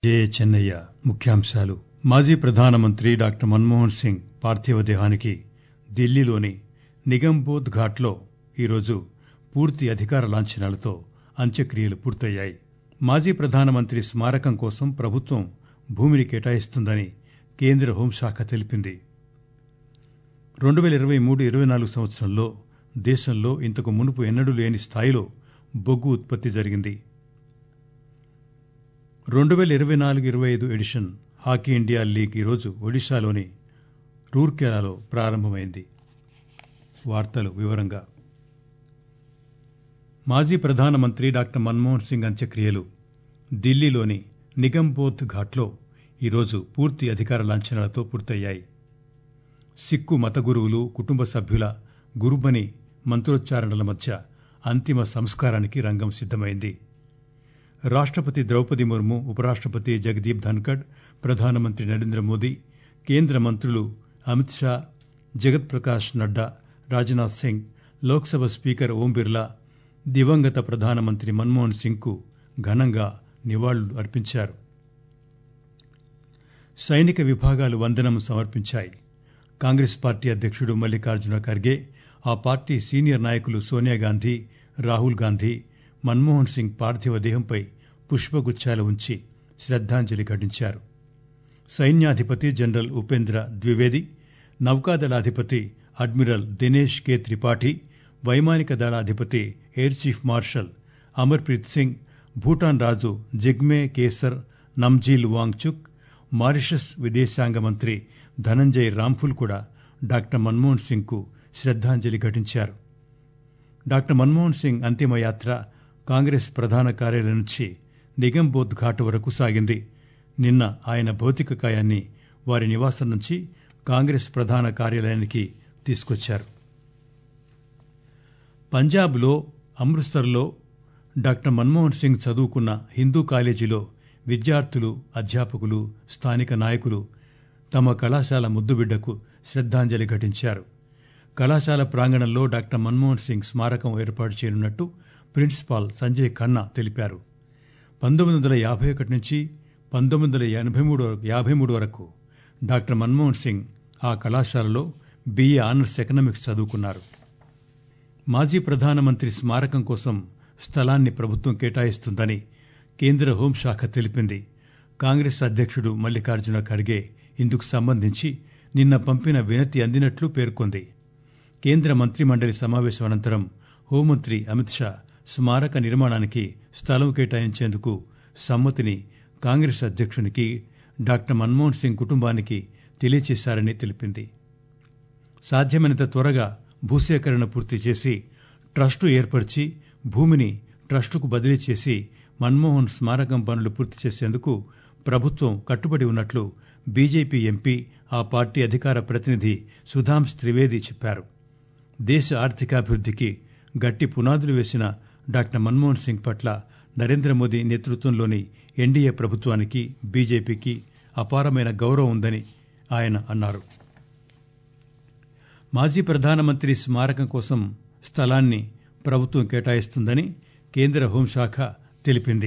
జే చెన్నయ్య ముఖ్యాంశాలు మాజీ ప్రధానమంత్రి డాక్టర్ మన్మోహన్ సింగ్ పార్థివ దేహానికి ఢిల్లీలోని నిగంబోధ్ ఘాట్లో ఈరోజు పూర్తి అధికార లాంఛనాలతో అంత్యక్రియలు పూర్తయ్యాయి మాజీ ప్రధానమంత్రి స్మారకం కోసం ప్రభుత్వం భూమిని కేటాయిస్తుందని కేంద్ర హోంశాఖ తెలిపింది రెండు పేల ఇరవై మూడు ఇరవై నాలుగు సంవత్సరంలో దేశంలో ఇంతకు మునుపు ఎన్నడూ లేని స్థాయిలో బొగ్గు ఉత్పత్తి జరిగింది రెండు పేల ఇరవై నాలుగు ఇరవై ఐదు ఎడిషన్ హాకీ ఇండియా లీగ్ ఈరోజు ఒడిశాలోని రూర్కెలాలో ప్రారంభమైంది వార్తలు వివరంగా మాజీ ప్రధానమంత్రి డాక్టర్ మన్మోహన్ సింగ్ అంత్యక్రియలు ఢిల్లీలోని నిగంబోధ్ ఘాట్లో ఈరోజు పూర్తి అధికార లాంఛనాలతో పూర్తయ్యాయి సిక్కు మత గురువులు కుటుంబ సభ్యుల గురుబని మంత్రోచ్చారణల మధ్య అంతిమ సంస్కారానికి రంగం సిద్దమైంది రాష్టపతి ద్రౌపది ముర్ము ఉపరాష్టపతి జగదీప్ ధన్కడ్ ప్రధానమంత్రి నరేంద్ర మోదీ కేంద్ర మంత్రులు అమిత్ షా జగత్ ప్రకాష్ నడ్డా రాజ్నాథ్ సింగ్ లోక్సభ స్పీకర్ ఓం బిర్లా దివంగత ప్రధానమంత్రి మన్మోహన్ సింగ్కు ఘనంగా నివాళులు అర్పించారు సైనిక విభాగాలు వందనం సమర్పించాయి కాంగ్రెస్ పార్టీ అధ్యక్షుడు మల్లికార్జున ఖర్గే ఆ పార్టీ సీనియర్ నాయకులు సోనియాగాంధీ రాహుల్ గాంధీ మన్మోహన్ సింగ్ పార్థివ దేహంపై పుష్పగుచ్చాలు ఉంచి శ్రద్దాంజలి ఘటించారు సైన్యాధిపతి జనరల్ ఉపేంద్ర ద్వివేది నౌకాదళాధిపతి అడ్మిరల్ దినేష్ కె త్రిపాఠి వైమానిక దళాధిపతి air chief marshal Amarpreet Singh Bhutan రాజు జిగ్మే కేసర్ నమ్జీల్ వాంగ్చుక్ మారిషస్ విదేశాంగ మంత్రి ధనంజయ్ రాంఫుల్ కూడా డాక్టర్ మన్మోహన్ సింగ్ కు శ్రద్దాంజలి ఘటించారు డాక్టర్ మన్మోహన్ సింగ్ అంతిమయాత్ర కాంగ్రెస్ ప్రధాన కార్యాలయం నుంచి నిగంబోధ్ ఘాట్ వరకు సాగింది నిన్న ఆయన భౌతిక కాయాన్ని వారి నివాసం నుంచి కాంగ్రెస్ ప్రధాన కార్యాలయానికి తీసుకొచ్చారు పంజాబ్లో అమృత్సర్లో డాక్టర్ మన్మోహన్ సింగ్ చదువుకున్న హిందూ కాలేజీలో విద్యార్థులు అధ్యాపకులు స్థానిక నాయకులు తమ కళాశాల ముద్దుబిడ్డకు శ్రద్దాంజలి ఘటించారు కళాశాల ప్రాంగణంలో డాక్టర్ మన్మోహన్ సింగ్ స్మారకం ఏర్పాటు చేయనున్నట్టు ప్రిన్సిపాల్ సంజయ్ ఖన్నా తెలిపారు పంతొమ్మిది వందల యాభై ఒకటి నుంచి పంతొమ్మిది వందల ఎనభై మూడు యాభై మూడు వరకు డాక్టర్ మన్మోహన్ సింగ్ ఆ కళాశాలలో బీఏ ఆనర్స్ ఎకనామిక్స్ చదువుకున్నారు మాజీ ప్రధానమంత్రి స్మారకం కోసం స్థలాన్ని ప్రభుత్వం కేటాయిస్తుందని కేంద్ర హోంశాఖ తెలిపింది కాంగ్రెస్ అధ్యక్షుడు మల్లికార్జున ఖర్గే ఇందుకు సంబంధించి నిన్న పంపిన వినతి అందినట్లు పేర్కొంది కేంద్ర మంత్రిమండలి సమావేశం అనంతరం హోంమంత్రి అమిత్ షా స్మారక నిర్మాణానికి స్థలం కేటాయించేందుకు సమ్మతిని కాంగ్రెస్ అధ్యక్షునికి డాక్టర్ మన్మోహన్ సింగ్ కుటుంబానికి తెలియచేశారని తెలిపింది సాధ్యమైనంత త్వరగా భూసేకరణ పూర్తి చేసి ట్రస్టు ఏర్పరిచి భూమిని ట్రస్టుకు బదిలీ చేసి మన్మోహన్ స్మారకం పనులు పూర్తి చేసేందుకు ప్రభుత్వం కట్టుబడి ఉన్నట్లు బీజేపీ ఎంపీ ఆ పార్టీ అధికార ప్రతినిధి సుధాంశ్ త్రివేది చెప్పారు దేశ ఆర్థికాభివృద్ధికి గట్టి పునాదులు వేసిన డాక్టర్ మన్మోహన్ సింగ్ పట్ల నరేంద్ర మోదీ నేతృత్వంలోని ఎన్డీఏ ప్రభుత్వానికి బీజేపీకి అపారమైన గౌరవం ఉందని ఆయన అన్నారు మాజీ ప్రధానమంత్రి స్మారకం కోసం స్థలాన్ని ప్రభుత్వం కేటాయిస్తుందని కేంద్ర హోంశాఖ తెలిపింది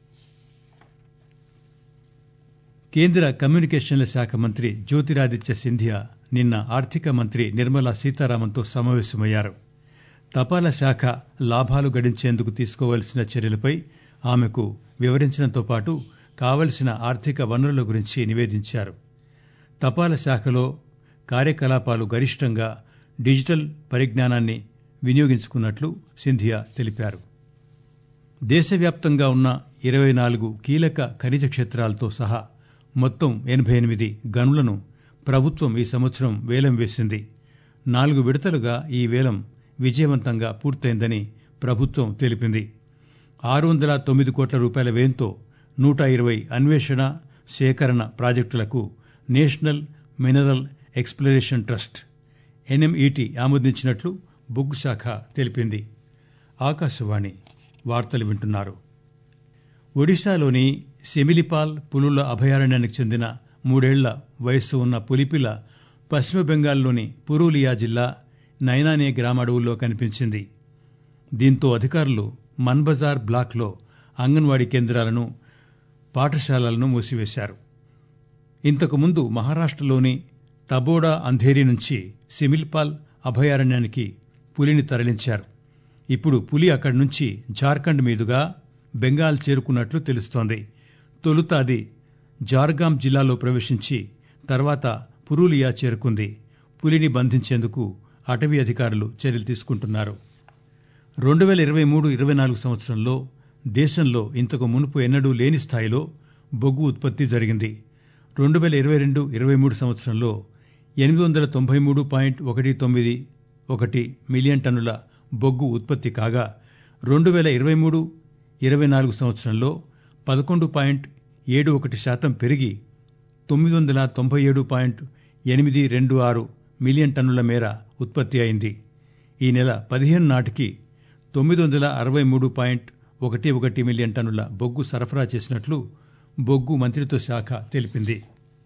కేంద్ర కమ్యూనికేషన్ల శాఖ మంత్రి జ్యోతిరాదిత్య సింధియా నిన్న ఆర్థిక మంత్రి నిర్మలా సీతారామన్తో సమావేశమయ్యారు తపాలా శాఖ లాభాలు గడించేందుకు తీసుకోవలసిన చర్యలపై ఆమెకు వివరించడంతో పాటు కావలసిన ఆర్థిక వనరుల గురించి నివేదించారు తపాలా శాఖలో కార్యకలాపాలు గరిష్టంగా డిజిటల్ పరిజ్ఞానాన్ని వినియోగించుకున్నట్లు సింధియా తెలిపారు దేశవ్యాప్తంగా ఉన్న ఇరవై నాలుగు కీలక ఖనిజ క్షేత్రాలతో సహా మొత్తం ఎనభై ఎనిమిది గనులను ప్రభుత్వం ఈ సంవత్సరం వేలం వేసింది నాలుగు విడతలుగా ఈ వేలం విజయవంతంగా పూర్తయిందని ప్రభుత్వం తెలిపింది ఆరు వందల తొమ్మిది కోట్ల రూపాయల వ్యయంతో నూట ఇరవై అన్వేషణ సేకరణ ప్రాజెక్టులకు national mineral exploration trust NMET ఆమోదించినట్లు బొగ్గు శాఖ తెలిపింది ఆకాశవాణి వార్తలు వింటున్నారు ఒడిశాలోని సెమిలిపాల్ పులుల అభయారణ్యానికి చెందిన మూడేళ్ల వయస్సు ఉన్న పులిపిల పశ్చిమ బెంగాల్లోని పురూలియా జిల్లా నైనానే గ్రామడవుల్లో కనిపించింది దీంతో అధికారులు మన్బజార్ బ్లాక్లో అంగన్వాడీ కేంద్రాలను పాఠశాలలను మూసివేశారు ఇంతకుముందు మహారాష్టలోని తబోడా అంధేరి నుంచి సిమిల్పాల్ అభయారణ్యానికి పులిని తరలించారు ఇప్పుడు పులి అక్కడి నుంచి జార్ఖండ్ మీదుగా బెంగాల్ చేరుకున్నట్లు తెలుస్తోంది తొలుత అది జార్గాం జిల్లాలో ప్రవేశించి తర్వాత పురూలియా చేరుకుంది పులిని బంధించేందుకు అటవీ అధికారులు చర్యలు తీసుకుంటున్నారు రెండు వేల ఇరవై మూడు ఇరవై నాలుగు సంవత్సరంలో దేశంలో ఇంతకు మునుపు ఎన్నడూ లేని స్థాయిలో బొగ్గు ఉత్పత్తి జరిగింది రెండు వేల ఇరవై రెండు ఇరవై మూడు సంవత్సరంలో ఎనిమిది వందల తొంభై మూడు పాయింట్ ఒకటి తొమ్మిది ఒకటి మిలియన్ టన్నుల బొగ్గు ఉత్పత్తి కాగా రెండు వేల ఇరవై మూడు ఇరవై నాలుగు సంవత్సరంలో పదకొండు పాయింట్ ఏడు ఒకటి శాతం పెరిగి తొమ్మిది వందల తొంభై ఏడు పాయింట్ ఎనిమిది రెండు ఆరు మిలియన్ టన్నుల మేర ఉత్పత్తి అయింది ఈ నెల పదిహేను నాటికి తొమ్మిది వందల అరవై మూడు పాయింట్ ఒకటి ఒకటి మిలియన్ టన్నుల బొగ్గు సరఫరా చేసినట్లు బొగ్గు మంత్రిత్వ శాఖ తెలిపింది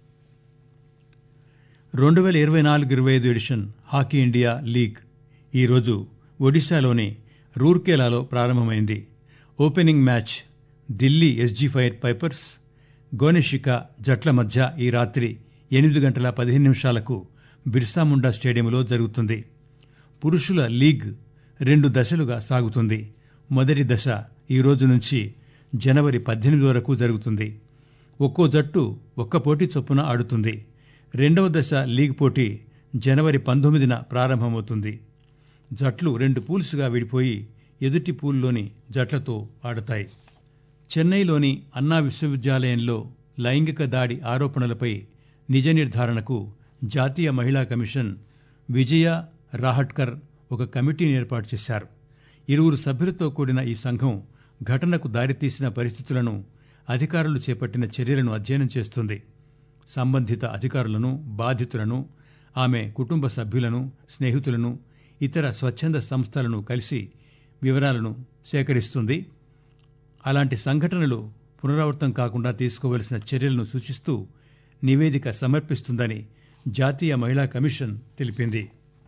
రెండు వేల ఇరవై నాలుగు ఇరవై ఐదు ఎడిషన్ హాకీ ఇండియా లీగ్ ఈరోజు ఒడిశాలోని రూర్కేలాలో ప్రారంభమైంది opening match Delhi SG fire pipers Gonasika జట్ల మధ్య ఈ రాత్రి ఎనిమిది గంటల పదిహేను నిమిషాలకు బిర్సాముండా స్టేడియంలో జరుగుతుంది పురుషుల లీగ్ రెండు దశలుగా సాగుతుంది మొదటి దశ ఈ రోజు నుంచి జనవరి పద్దెనిమిది వరకు జరుగుతుంది ఒక్కో జట్టు ఒక్క పోటీ చొప్పున ఆడుతుంది రెండవ దశ లీగ్ పోటీ జనవరి పంతొమ్మిదిన ప్రారంభమవుతుంది జట్లు రెండు పూల్స్గా విడిపోయి ఎదుటి పూల్లోని జట్లతో ఆడతాయి చెన్నైలోని అన్నా విశ్వవిద్యాలయంలో లైంగిక దాడి ఆరోపణలపై నిజ నిర్ధారణకు జాతీయ మహిళా కమిషన్ విజయ రాహట్కర్ ఒక కమిటీని ఏర్పాటు చేశారు ఇరువురు సభ్యులతో కూడిన ఈ సంఘం ఘటనకు దారితీసిన పరిస్థితులను అధికారులు చేపట్టిన చర్యలను అధ్యయనం చేస్తుంది సంబంధిత అధికారులను బాధితులను ఆమె కుటుంబ సభ్యులను స్నేహితులను ఇతర స్వచ్ఛంద సంస్థలను కలిసి వివరాలను సేకరిస్తుంది అలాంటి సంఘటనలు పునరావృతం కాకుండా తీసుకోవలసిన చర్యలను సూచిస్తూ నివేదిక సమర్పిస్తుందని జాతీయ మహిళా కమిషన్ తెలిపింది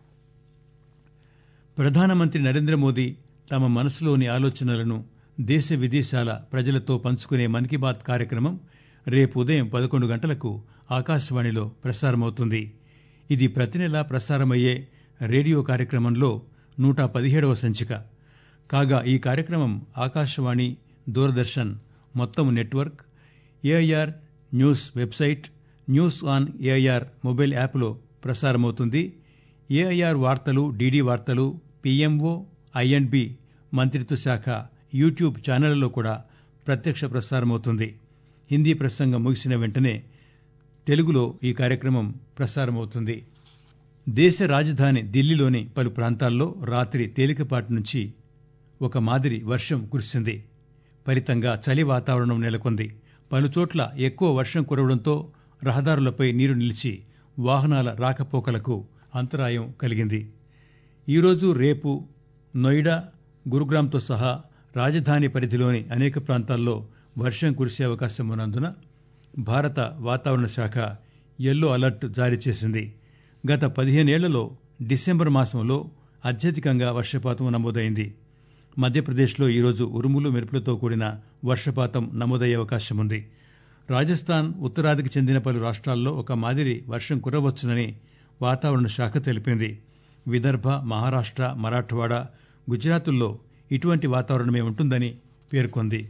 ప్రధానమంత్రి నరేంద్ర మోదీ తమ మనసులోని ఆలోచనలను దేశ విదేశాల ప్రజలతో పంచుకునే మన్ కీ బాత్ కార్యక్రమం రేపు ఉదయం పదకొండు గంటలకు ఆకాశవాణిలో ప్రసారమవుతుంది ఇది ప్రతి నెలా ప్రసారమయ్యే రేడియో కార్యక్రమంలో నూట పదిహేడవ సంచిక కాగా ఈ కార్యక్రమం ఆకాశవాణి దూరదర్శన్ మొత్తం network AIR news website news on AIR mobile యాప్లో ప్రసారమవుతుంది ఏఐఆర్ వార్తలు డీడీ వార్తలు పీఎంఓ ఐఎండ్బి మంత్రిత్వ శాఖ యూట్యూబ్ ఛానళ్లలో కూడా ప్రత్యక్ష ప్రసారమవుతుంది హిందీ ప్రసంగం ముగిసిన వెంటనే తెలుగులో ఈ కార్యక్రమం ప్రసారమవుతుంది దేశ రాజధాని ఢిల్లీలోని పలు ప్రాంతాల్లో రాత్రి తేలికపాటి నుంచి ఒక మాదిరి వర్షం కురిసింది ఫలితంగా చలి వాతావరణం నెలకొంది పలుచోట్ల ఎక్కువ వర్షం కురవడంతో రహదారులపై నీరు నిలిచి వాహనాల రాకపోకలకు అంతరాయం కలిగింది ఈరోజు రేపు నోయిడా గురుగ్రామ్తో సహా రాజధాని పరిధిలోని అనేక ప్రాంతాల్లో వర్షం కురిసే అవకాశం ఉన్నందున భారత వాతావరణ శాఖ ఎల్లో అలర్ట్ జారీ చేసింది గత పదిహేనేళ్లలో డిసెంబర్ మాసంలో అత్యధికంగా వర్షపాతం నమోదైంది మధ్యప్రదేశ్లో ఈరోజు ఉరుములు మెరుపులతో కూడిన వర్షపాతం నమోదయ్యే అవకాశం ఉంది రాజస్థాన్ ఉత్తరాదికి చెందిన పలు రాష్ట్రాల్లో ఒక మాదిరి వర్షం కురవచ్చునని వాతావరణ శాఖ తెలిపింది విదర్భ మహారాష్ట్ర మరాఠవాడ గుజరాతుల్లో ఇటువంటి వాతావరణమే ఉంటుందని పేర్కొంది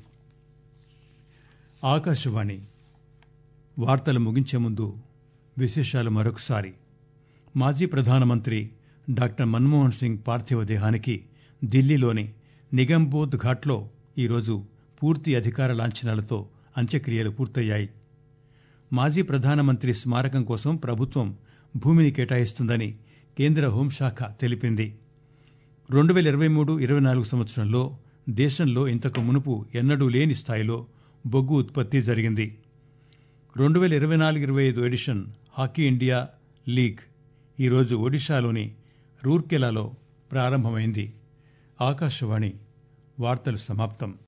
ఆకాశవాణి వార్తలు ముగించే ముందు విశేషాలు మరొకసారి మాజీ ప్రధానమంత్రి డాక్టర్ మన్మోహన్ సింగ్ పార్థివ దేహానికి ఢిల్లీలోని నిగంబోధ్ ఘాట్లో ఈరోజు పూర్తి అధికార లాంఛనాలతో అంత్యక్రియలు పూర్తయ్యాయి మాజీ ప్రధానమంత్రి స్మారకం కోసం ప్రభుత్వం భూమిని కేటాయిస్తుందని కేంద్ర హోంశాఖ తెలిపింది రెండు వేల ఇరవై మూడు ఇరవై నాలుగు సంవత్సరంలో దేశంలో ఇంతకు మునుపు ఎన్నడూ లేని స్థాయిలో బొగ్గు ఉత్పత్తి జరిగింది రెండు వేల ఇరవై నాలుగు ఇరవై ఐదు ఎడిషన్ హాకీ ఇండియా లీగ్ ఈరోజు ఒడిశాలోని రూర్కెలాలో ప్రారంభమైంది ఆకాశవాణి వార్తలు సమాప్తం